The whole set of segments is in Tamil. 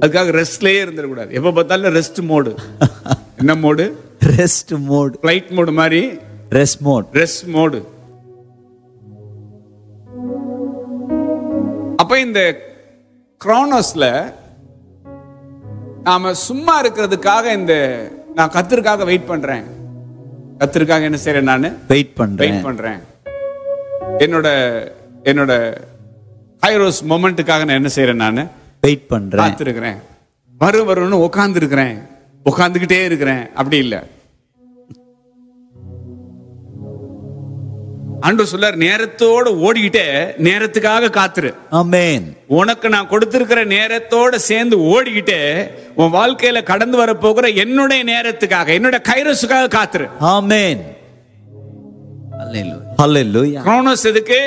அதுக்காக ரெஸ்ட்லயே இருந்துடக்கூடாது எப்ப பார்த்தாலும் ரெஸ்ட் மோடு என்ன mode rest mode flight mode மாதிரி ரெஸ்ட் மோட் ரெஸ்ட் மோடு அப்ப இந்த குரோனோஸ்ல நாம சும்மா இருக்கிறதுக்காக இந்த நான் கத்திற்காக வெயிட் பண்றேன் கத்திற்காக என்ன செய்றேன் நான் வெயிட் பண்றேன் வெயிட் பண்றேன் என்னோட என்னோட ஹைரோஸ் மொமெண்ட்டுக்காக நான் என்ன செய்றேன் நான் வெயிட் பண்றேன் காத்திருக்கிறேன் வரும் வரும்னு உட்கார்ந்து இருக்கிறேன் உட்காந்துக்கிட்டே இருக்கிறேன் அப்படி இல்ல ஆண்டவர் சொல்லார் நேரத்தோட ஓடிக்கிட்டே நேரத்துக்காக காத்துரு ஆமென் உனக்கு நான் கொடுத்திருக்கிற நேரத்தோட சேர்ந்து ஓடிக்கிட்டே உன் வாழ்க்கையில கடந்து வர போகிற என்னுடைய நேரத்துக்காக என்னோட கைரஸுக்காக காத்துரு ஆமென் ஹalleluya குரோனோஸ் எதுக்கு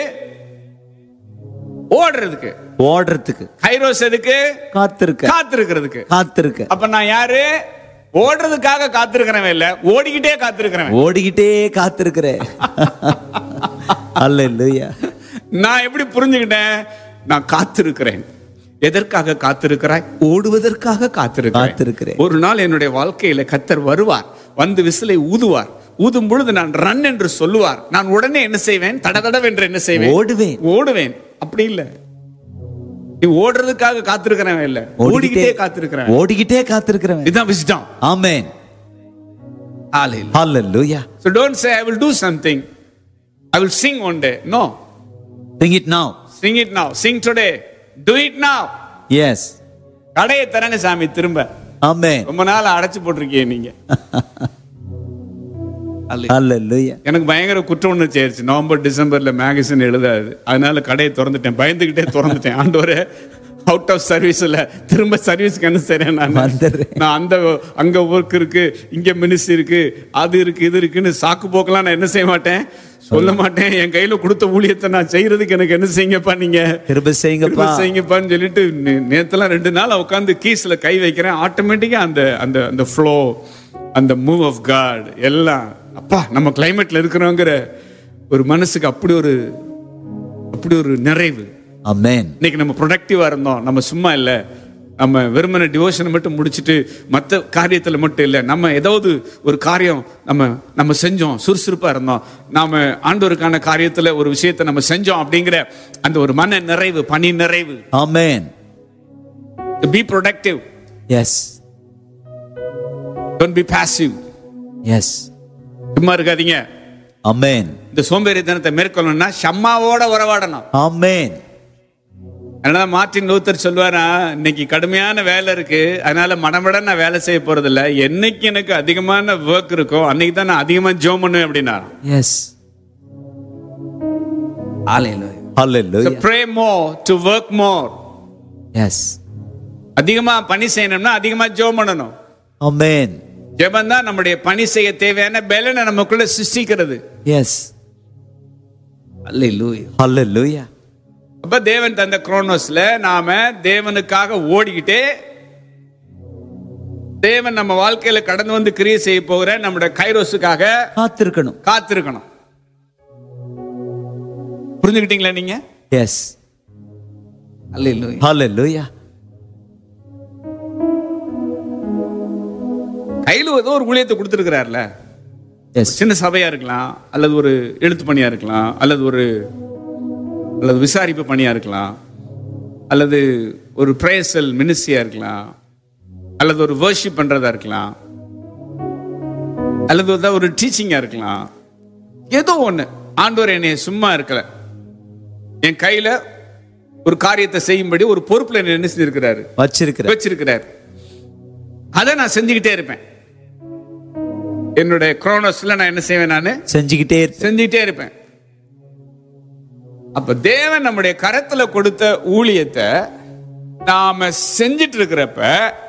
ஓடுறதுக்கு ஓடுறதுக்கு கைரோஸ் எதுக்கு காத்திருக்க காத்திருக்கிறதுக்கு காத்திருக்க அப்ப நான் யாரு ஓடுறதுக்காக காத்திருக்கிறவன் இல்ல ஓடிக்கிட்டே காத்திருக்கிறவன் ஓடிக்கிட்டே காத்திருக்கிறேன் ஹalleluya நான் எப்படி புரிஞ்சுக்கிட்டேன் நான் காத்திருக்கிறேன் எதற்காக காத்திருக்கிறாய் ஓடுவதற்காக காத்திருக்கிறேன் காத்திருக்கிறேன். ஒரு நாள் என்னுடைய வாழ்க்கையில கத்தர் வருவார் வந்து விசிலை ஊதுவார் ஊதும் பொழுது நான் ரன் என்று சொல்லுவார் நான் உடனே என்ன செய்வேன் தடதடவென்று என்ன செய்வேன் ஓடுவேன் ஓடுவேன் அப்படி இல்ல நீ ஓடுறதுக்காக காத்திருக்கிறவன் இல்ல ஓடிக்கிட்டே காத்திருக்கிறேன் ஓடிக்கிட்டே காத்திருக்கிறவன் இதுதான் விசிடம் ஆமென் ஹalleluya So don't say I will do something. I will sing one day. No. sing it now Sing it now. Sing today. Do it now. yes கடையை தரங்க சாமி திரும்ப ஆமென் ரொம்ப நாள் அடைச்சு போட்டிருக்கீங்க நீங்க ஹalleluya எனக்கு பயங்கர குற்ற உணர்ச்சி ஆயிடுச்சு நவம்பர் டிசம்பர்ல மேகசின் எழுதாது அதனால கடையை திறந்துட்டேன் பயந்துகிட்டே திறந்துட்டேன் ஆண்டவரே அவுட் ஆஃப் சர்வீஸ்ல திரும்ப சர்வீஸ்க்கு என்ன செய்றேன் நான் வந்துடுறேன். நான் அந்த அங்க ஒர்க் இருக்கு இங்க மினிஸ்ட்ரி இருக்கு அது இருக்கு இது இருக்குன்னு சாக்கு போக்கெல்லாம் நான் என்ன செய்ய மாட்டேன் சொல்ல மாட்டேன் என் கையில கொடுத்த ஊழியத்தை நான் செய்யறதுக்கு எனக்கு என்ன செய்யுங்கப்பா நீங்க கிருபை செய்யுங்கப்பா கிருபை செய்யுங்கப்பான்னு சொல்லிட்டு நே- நேத்தெல்லாம் ரெண்டு நாள் உட்காந்து கீஸ்ல கை வைக்கிறேன் ஆட்டோமேட்டிக்கா அந்த அந்த அந்த ஃப்ளோ அந்த மூவ் ஆஃப் காட் எல்லாம் அப்பா நம்ம கிளைமேட்ல இருக்கிறோங்கிற ஒரு மனசுக்கு அப்படி ஒரு அப்படி ஒரு நிறைவு ஆமென் இன்னைக்கு நம்ம ப்ரொடக்டிவா இருந்தோம் நம்ம சும்மா இல்ல நம்ம வெறுமனை டிவோஷனை மட்டும் முடிச்சிட்டு மற்ற காரியத்துல மட்டும் இல்லை நம்ம ஏதாவது ஒரு காரியம் நம்ம நம்ம செஞ்சோம் சுறுசுறுப்பா இருந்தோம் நாம ஆண்டவருக்கான காரியத்துல ஒரு விஷயத்தை நம்ம செஞ்சோம் அப்படிங்கிற அந்த ஒரு மன நிறைவு பணி நிறைவு amen be productive yes don't be passive yes சும்மா இருக்காதீங்க ஆமென் இந்த சோம்பேறித்தனத்தை மேற்கொள்ளணும்னா ஷம்மாவோட உறவாடணும் ஆமென் அதனால மார்ட்டின் லூத்தர் சொல்லுவாரா இன்னைக்கு கடுமையான வேலை இருக்கு அதனால மடமட நான் வேலை செய்ய போறது இல்ல என்னைக்கு எனக்கு அதிகமான ஒர்க் இருக்கோ அன்னைக்கு தான் நான் அதிகமா ஜோம் பண்ணுவேன் அப்படின்னா எஸ் ஹalleluya pray more to work more yes அதிகமா பணி செய்யணும்னா அதிகமா ஜோம் பண்ணணும் ஆமென் ஜெபம் தான் நம்முடைய பணி செய்ய தேவையான பலனை நமக்குள்ள சிருஷ்டிக்கிறது எஸ் ஹalleluya அப்ப தேவன் தந்த குரோனோஸ்ல நாம தேவனுக்காக ஓடிக்கிட்டே தேவன் நம்ம வாழ்க்கையில கடந்து வந்து கிரியை செய்ய போகிற நம்முடைய கைரோஸுக்காக காத்திருக்கணும் காத்திருக்கணும் புரிஞ்சுக்கிட்டீங்களா நீங்க எஸ் ஹalleluya கையில ஏதோ ஒரு ஊழியத்தை கொடுத்துருக்கிறார்ல எஸ் சின்ன சபையா இருக்கலாம் அல்லது ஒரு எழுத்து பணியா இருக்கலாம் அல்லது ஒரு அல்லது விசாரிப்பு பணியா இருக்கலாம் அல்லது ஒரு பிரேசல் மினிஸ்ட்ரியா இருக்கலாம் அல்லது ஒரு வர்ஷிப் பண்றதா இருக்கலாம் அல்லது வந்து ஒரு டீச்சிங்கா இருக்கலாம் ஏதோ ஒண்ணு ஆண்டவர் என்னை சும்மா இருக்கல என் கையில ஒரு காரியத்தை செய்யும்படி ஒரு பொறுப்புல என்னை என்ன செஞ்சிருக்கிறாரு வச்சிருக்கிற வச்சிருக்கிறார் அதை நான் செஞ்சுக்கிட்டே இருப்பேன் என்னுடைய குரோனோஸ்ல நான் என்ன செய்வேன் நான் செஞ்சுக்கிட்டே இருப்பேன் செஞ்சுக்கிட்டே இருப்பேன் அப்ப தேவன் நம்முடைய கரத்துல கொடுத்த ஊழியத்தை நாம செஞ்சிட்டு இருக்கிறப்ப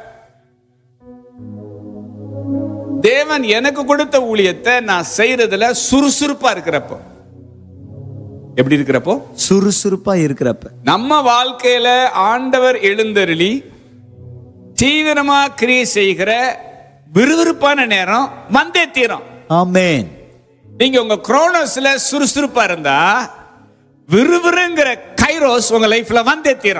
தேவன் எனக்கு கொடுத்த ஊழியத்தை நான் செய்யறதுல சுறுசுறுப்பா இருக்கிறப்போ எப்படி இருக்கிறப்போ சுறுசுறுப்பா இருக்கிறப்ப நம்ம வாழ்க்கையில ஆண்டவர் எழுந்தருளி தீவிரமா கிரியை செய்கிற விறுவிறுப்பான நேரம் வந்தே தீரும் ஆமென் நீங்க உங்க குரோனோஸ்ல சுறுசுறுப்பா இருந்தா விறுவிறுங்கிற கைரோஸ் உங்க லைஃப்ல வந்தே தீரும்